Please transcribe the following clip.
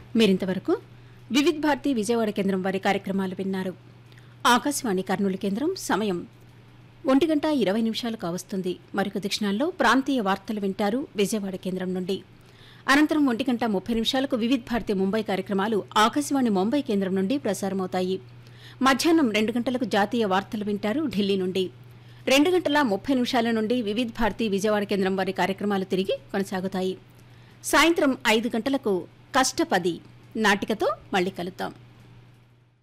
మీరింతవరకు వివిధ్ భారతి విజయవాడ కేంద్రం వారి కార్యక్రమాలు విన్నారు ఆకాశవాణి కర్నూలు కేంద్రం సమయం ఒంటి గంట ఇరవై నిమిషాలు కావస్తుంది మరికొద్ది క్షణాల్లో ప్రాంతీయ వార్తలు వింటారు విజయవాడ కేంద్రం నుండి అనంతరం ఒంటి గంట ముప్పై నిమిషాలకు వివిధ్ భారతి ముంబై కార్యక్రమాలు ఆకాశవాణి ముంబై కేంద్రం నుండి ప్రసారమవుతాయి మధ్యాహ్నం రెండు గంటలకు జాతీయ వార్తలు వింటారు ఢిల్లీ నుండి రెండు గంటల ముప్పై నిమిషాల నుండి వివిధ్ భారతి విజయవాడ కేంద్రం వారి కార్యక్రమాలు తిరిగి కొనసాగుతాయి సాయంత్రం ఐదు గంటలకు కష్టపది నాటికతో మళ్ళీ కలుద్దాం